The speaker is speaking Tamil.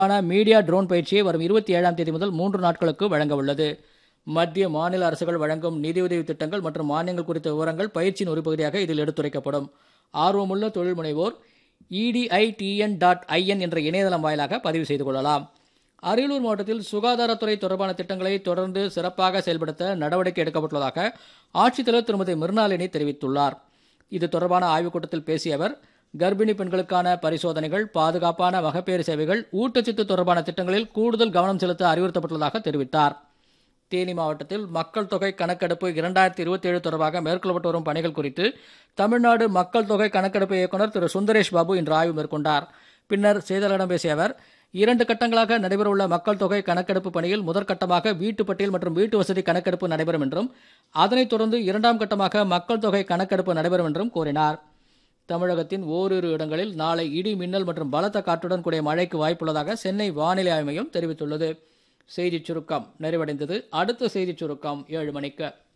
ஆன மீடியா ட்ரோன் பயிற்சியை வரும் இருபத்தி ஏழாம் தேதி முதல் மூன்று நாட்களுக்கு வழங்க உள்ளது மத்திய மாநில அரசுகள் வழங்கும் நிதியுதவி திட்டங்கள் மற்றும் மானியங்கள் குறித்த விவரங்கள் பயிற்சியின் ஒரு பகுதியாக இதில் எடுத்துரைக்கப்படும் ஆர்வமுள்ள தொழில் முனைவோர் இடிஐடிஎன் டாட் ஐஎன் என்ற இணையதளம் வாயிலாக பதிவு செய்து கொள்ளலாம் அரியலூர் மாவட்டத்தில் சுகாதாரத்துறை தொடர்பான திட்டங்களை தொடர்ந்து சிறப்பாக செயல்படுத்த நடவடிக்கை எடுக்கப்பட்டுள்ளதாக ஆட்சித்தலைவர் திருமதி மிர்னாலினி தெரிவித்துள்ளார் இது தொடர்பான ஆய்வுக் கூட்டத்தில் பேசிய அவர் கர்ப்பிணி பெண்களுக்கான பரிசோதனைகள் பாதுகாப்பான மகப்பேறு சேவைகள் ஊட்டச்சத்து தொடர்பான திட்டங்களில் கூடுதல் கவனம் செலுத்த அறிவுறுத்தப்பட்டுள்ளதாக தெரிவித்தார் தேனி மாவட்டத்தில் மக்கள் தொகை கணக்கெடுப்பு இரண்டாயிரத்தி இருபத்தி ஏழு தொடர்பாக மேற்கொள்ளப்பட்டு வரும் பணிகள் குறித்து தமிழ்நாடு மக்கள் தொகை கணக்கெடுப்பு இயக்குநர் திரு சுந்தரேஷ் பாபு இன்று ஆய்வு மேற்கொண்டார் பின்னர் செய்தியாளர்களிடம் பேசிய அவர் இரண்டு கட்டங்களாக நடைபெறவுள்ள மக்கள் தொகை கணக்கெடுப்பு பணியில் முதற்கட்டமாக வீட்டு பட்டியல் மற்றும் வீட்டு வசதி கணக்கெடுப்பு நடைபெறும் என்றும் அதனைத் தொடர்ந்து இரண்டாம் கட்டமாக மக்கள் தொகை கணக்கெடுப்பு நடைபெறும் என்றும் கூறினார் தமிழகத்தின் ஓரிரு இடங்களில் நாளை இடி மின்னல் மற்றும் பலத்த காற்றுடன் கூடிய மழைக்கு வாய்ப்புள்ளதாக சென்னை வானிலை ஆய்வு மையம் தெரிவித்துள்ளது செய்திச் சுருக்கம் நிறைவடைந்தது அடுத்த செய்திச் சுருக்கம் ஏழு மணிக்கு